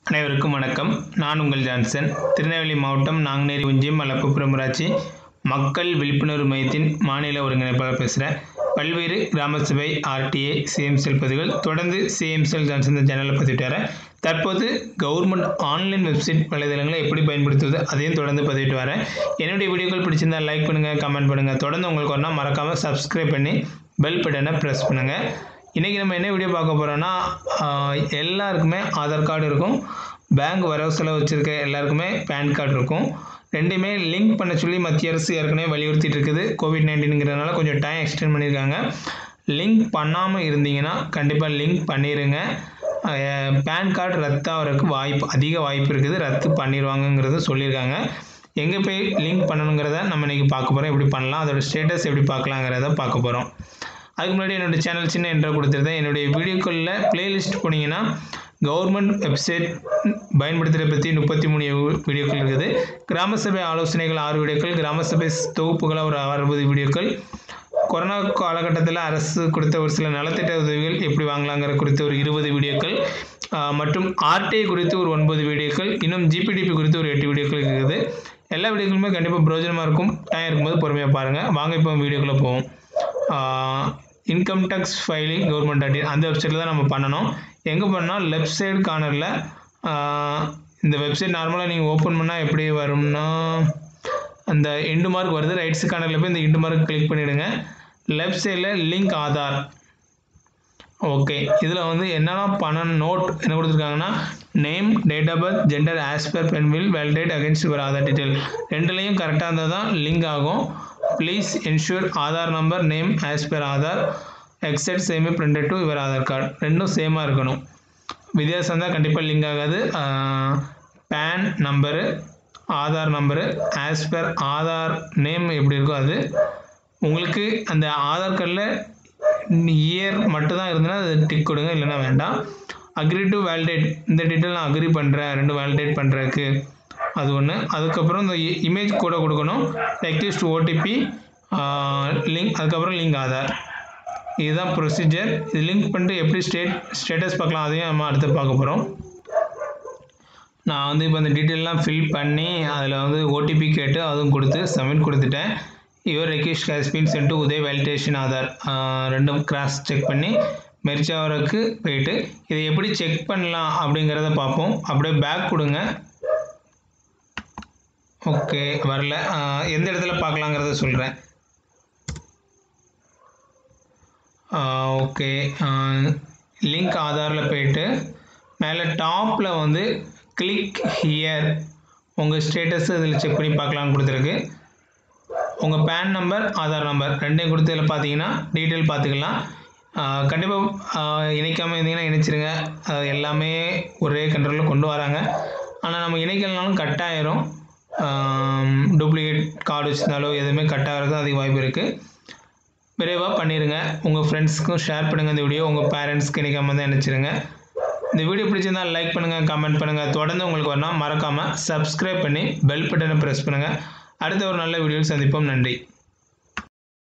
அனைவருக்கும் வணக்கம் நான் உங்கள் ஜான்சன் திருநெல்வேலி மாவட்டம் நாங்குநேரி ஒன்றியம் மலப்புப்புறம் ஊராட்சி மக்கள் விழிப்புணர்வு மையத்தின் மாநில ஒருங்கிணைப்பாளர் பேசுகிறேன் பல்வேறு கிராம சபை ஆர்டிஏ சிஎம்செல் பதிவுகள் தொடர்ந்து சிஎம்செல் ஜான்சன் இந்த சேனலை பதிவிட்டு வரேன் தற்போது கவர்மெண்ட் ஆன்லைன் வெப்சைட் வலைதளங்களை எப்படி பயன்படுத்துவது அதையும் தொடர்ந்து பதிவிட்டு வரேன் என்னுடைய வீடியோக்கள் பிடிச்சிருந்தா லைக் பண்ணுங்கள் கமெண்ட் பண்ணுங்கள் தொடர்ந்து உங்களுக்கு ஒன்றா மறக்காமல் சப்ஸ்கிரைப் பண்ணி பெல் பட்டனை ப்ரெஸ் பண்ணுங்கள் இன்றைக்கி நம்ம என்ன வீடியோ பார்க்க போகிறோன்னா எல்லாருக்குமே ஆதார் கார்டு இருக்கும் பேங்க் வரவு செலவு வச்சுருக்க எல்லாருக்குமே பேன் கார்டு இருக்கும் ரெண்டுமே லிங்க் பண்ண சொல்லி மத்திய அரசு ஏற்கனவே வலியுறுத்திட்டு இருக்குது கோவிட் நைன்டீனுங்கிறதுனால கொஞ்சம் டைம் எக்ஸ்டெண்ட் பண்ணியிருக்காங்க லிங்க் பண்ணாமல் இருந்தீங்கன்னா கண்டிப்பாக லிங்க் பண்ணிடுங்க பேன் கார்டு ரத்தாகிறதுக்கு வாய்ப்பு அதிக வாய்ப்பு இருக்குது ரத்து பண்ணிடுவாங்கங்கிறத சொல்லியிருக்காங்க எங்கே போய் லிங்க் பண்ணணுங்கிறத நம்ம இன்றைக்கி பார்க்க போகிறோம் எப்படி பண்ணலாம் அதோட ஸ்டேட்டஸ் எப்படி பார்க்கலாங்கிறத பார்க்க போகிறோம் அதுக்கு முன்னாடி என்னோடய சேனல் சின்ன என்ட்ரோ கொடுத்துருந்தேன் என்னுடைய வீடியோக்களில் பிளேலிஸ்ட் போனீங்கன்னா கவர்மெண்ட் வெப்சைட் பயன்படுத்துகிறத பற்றி முப்பத்தி மூணு வீடியோக்கள் இருக்குது கிராம சபை ஆலோசனைகள் ஆறு வீடியோக்கள் கிராம சபை தொகுப்புகளாக ஒரு அறுபது வீடியோக்கள் கொரோனா காலகட்டத்தில் அரசு கொடுத்த ஒரு சில நலத்திட்ட உதவிகள் எப்படி வாங்கலாங்கிற குறித்த ஒரு இருபது வீடியோக்கள் மற்றும் ஆர்டிஐ குறித்து ஒரு ஒன்பது வீடியோக்கள் இன்னும் ஜிபிடிபி குறித்து ஒரு எட்டு வீடியோக்கள் இருக்குது எல்லா வீடியோக்களுமே கண்டிப்பாக பிரயோஜனமாக இருக்கும் டைம் இருக்கும்போது பொறுமையாக பாருங்கள் வாங்க இப்போ வீடியோக்குள்ளே போவோம் income tax filing government dot அந்த வெப்சைட்டில் தான் நம்ம பண்ணணும் எங்கே பண்ணால் லெஃப்ட் சைடு கார்னரில் இந்த வெப்சைட் நார்மலாக நீங்கள் ஓப்பன் பண்ணால் எப்படி வரும்னா அந்த இண்டு மார்க் வருது ரைட் சைட் கார்னரில் போய் இந்த இண்டு மார்க் கிளிக் பண்ணிவிடுங்க லெஃப்ட் சைடில் லிங்க் ஆதார் ஓகே இதில் வந்து என்னெல்லாம் பண்ணணும் நோட் என்ன கொடுத்துருக்காங்கன்னா name date of birth gender as per PAN will validate against your Aadhaar detail ரெண்டுலேயும் கரெக்டாக இருந்தால் தான் லிங்க் ஆகும் please ensure Aadhaar number name as per Aadhaar exact same printed to your Aadhaar card ரெண்டும் சேமாக இருக்கணும் வித்தியாசம் தான் கண்டிப்பாக லிங்க் ஆகாது PAN number Aadhaar number as per Aadhaar name எப்படி இருக்கோ அது உங்களுக்கு அந்த ஆதார் கார்டில் இயர் மட்டும் தான் இருந்ததுன்னா அது டிக் கொடுங்க இல்லைன்னா வேண்டாம் அக்ரி டு வேலிடேட் இந்த டீட்டெயில் நான் அக்ரி பண்ணுறேன் ரெண்டு வேலிடேட் பண்ணுறதுக்கு அது ஒன்று அதுக்கப்புறம் இந்த இமேஜ் கூட கொடுக்கணும் ரெக்வஸ்ட் ஓடிபி லிங்க் அதுக்கப்புறம் லிங்க் ஆதார் இதுதான் ப்ரொசீஜர் இது லிங்க் பண்ணிட்டு எப்படி ஸ்டேட் ஸ்டேட்டஸ் பார்க்கலாம் அதையும் நம்ம அடுத்து பார்க்க போகிறோம் நான் வந்து இப்போ அந்த டீட்டெயிலெலாம் ஃபில் பண்ணி அதில் வந்து ஓடிபி கேட்டு அதுவும் கொடுத்து சப்மிட் கொடுத்துட்டேன் your request has been sent to உதய் வேலிடேஷன் ஆதார் ரெண்டும் கிராஸ் செக் பண்ணி மெர்ச் ஆகிறதுக்கு போயிட்டு இதை எப்படி செக் பண்ணலாம் அப்படிங்கிறத பார்ப்போம் அப்படியே பேக் கொடுங்க ஓகே வரல எந்த இடத்துல பார்க்கலாங்கிறத சொல்கிறேன் ஓகே லிங்க் ஆதாரில் போயிட்டு மேலே டாப்பில் வந்து கிளிக் ஹியர் உங்கள் ஸ்டேட்டஸ் இதில் செக் பண்ணி பார்க்கலான்னு கொடுத்துருக்கு உங்கள் பேன் நம்பர் ஆதார் நம்பர் ரெண்டையும் கொடுத்து இதில் பார்த்தீங்கன்னா டீட்டெயில் பார்த்துக்கலாம் கண்டிப்பாக இணைக்காமல் இருந்தீங்கன்னா இணைச்சிருங்க அது எல்லாமே ஒரே கண்ட்ரோலில் கொண்டு வராங்க ஆனால் நம்ம இணைக்கலனாலும் கட் ஆயிரும் டூப்ளிகேட் கார்டு வச்சுருந்தாலோ எதுவுமே கட் ஆகிறதுக்கு அதிக வாய்ப்பு இருக்குது விரைவாக பண்ணிடுங்க உங்கள் ஃப்ரெண்ட்ஸ்க்கும் ஷேர் பண்ணுங்கள் இந்த வீடியோ உங்கள் பேரண்ட்ஸ்க்கு இணைக்காமல் தான் நினச்சிருங்க இந்த வீடியோ பிடிச்சிருந்தால் லைக் பண்ணுங்கள் கமெண்ட் பண்ணுங்கள் தொடர்ந்து உங்களுக்கு வரணும் மறக்காமல் சப்ஸ்கிரைப் பண்ணி பெல் பட்டனை ப்ரெஸ் பண்ணுங்கள் அடுத்த ஒரு நல்ல வீடியோவில் சந்திப்போம் நன்றி